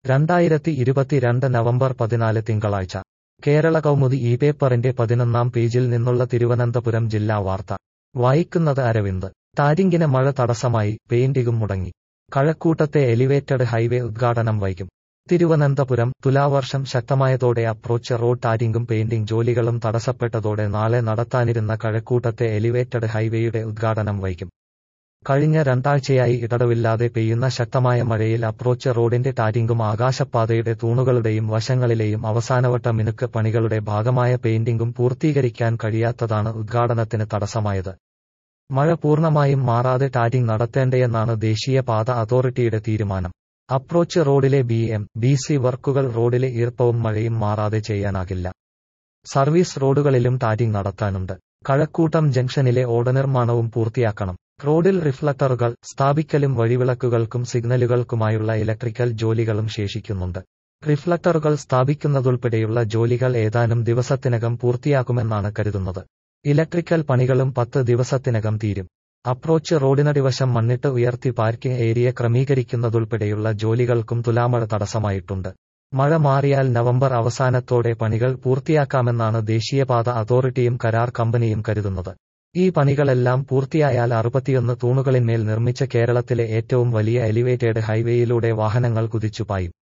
രണ്ടായിരത്തി ഇരുപത്തിരണ്ട് നവംബർ പതിനാല് തിങ്കളാഴ്ച കേരള കൗമുദി ഈ പേപ്പറിന്റെ പതിനൊന്നാം പേജിൽ നിന്നുള്ള തിരുവനന്തപുരം ജില്ലാ വാർത്ത വായിക്കുന്നത് അരവിന്ദ് ടാരിങ്ങിന് മഴ തടസ്സമായി പെയിന്റിംഗും മുടങ്ങി കഴക്കൂട്ടത്തെ എലിവേറ്റഡ് ഹൈവേ ഉദ്ഘാടനം വൈകും തിരുവനന്തപുരം തുലാവർഷം ശക്തമായതോടെ അപ്രോച്ച് റോഡ് ടാരിങ്ങും പെയിന്റിംഗ് ജോലികളും തടസ്സപ്പെട്ടതോടെ നാളെ നടത്താനിരുന്ന കഴക്കൂട്ടത്തെ എലിവേറ്റഡ് ഹൈവേയുടെ ഉദ്ഘാടനം വൈകും കഴിഞ്ഞ രണ്ടാഴ്ചയായി ഇടതവില്ലാതെ പെയ്യുന്ന ശക്തമായ മഴയിൽ അപ്രോച്ച് റോഡിന്റെ ടാരിങ്ങും ആകാശപാതയുടെ തൂണുകളുടെയും വശങ്ങളിലെയും അവസാനവട്ട മിനുക്ക് പണികളുടെ ഭാഗമായ പെയിന്റിംഗും പൂർത്തീകരിക്കാൻ കഴിയാത്തതാണ് ഉദ്ഘാടനത്തിന് തടസ്സമായത് മഴ പൂർണ്ണമായും മാറാതെ ടാരിങ് നടത്തേണ്ടയെന്നാണ് ദേശീയപാത അതോറിറ്റിയുടെ തീരുമാനം അപ്രോച്ച് റോഡിലെ ബി എം ബി സി വർക്കുകൾ റോഡിലെ ഈർപ്പവും മഴയും മാറാതെ ചെയ്യാനാകില്ല സർവീസ് റോഡുകളിലും ടാരിങ് നടത്താനുണ്ട് കഴക്കൂട്ടം ജംഗ്ഷനിലെ ഓട നിർമ്മാണവും പൂർത്തിയാക്കണം റോഡിൽ റിഫ്ലക്ടറുകൾ സ്ഥാപിക്കലും വഴിവിളക്കുകൾക്കും സിഗ്നലുകൾക്കുമായുള്ള ഇലക്ട്രിക്കൽ ജോലികളും ശേഷിക്കുന്നുണ്ട് റിഫ്ലക്ടറുകൾ സ്ഥാപിക്കുന്നതുൾപ്പെടെയുള്ള ജോലികൾ ഏതാനും ദിവസത്തിനകം പൂർത്തിയാക്കുമെന്നാണ് കരുതുന്നത് ഇലക്ട്രിക്കൽ പണികളും പത്ത് ദിവസത്തിനകം തീരും അപ്രോച്ച് റോഡിനടിവശം മണ്ണിട്ട് ഉയർത്തി പാർക്കിംഗ് ഏരിയ ക്രമീകരിക്കുന്നതുൾപ്പെടെയുള്ള ജോലികൾക്കും തുലാമഴ തടസ്സമായിട്ടുണ്ട് മഴ മാറിയാൽ നവംബർ അവസാനത്തോടെ പണികൾ പൂർത്തിയാക്കാമെന്നാണ് ദേശീയപാത അതോറിറ്റിയും കരാർ കമ്പനിയും കരുതുന്നത് ഈ പണികളെല്ലാം പൂർത്തിയായാൽ അറുപത്തിയൊന്ന് തൂണുകളിന്മേൽ നിർമ്മിച്ച കേരളത്തിലെ ഏറ്റവും വലിയ എലിവേറ്റഡ് ഹൈവേയിലൂടെ വാഹനങ്ങൾ കുതിച്ചുപായും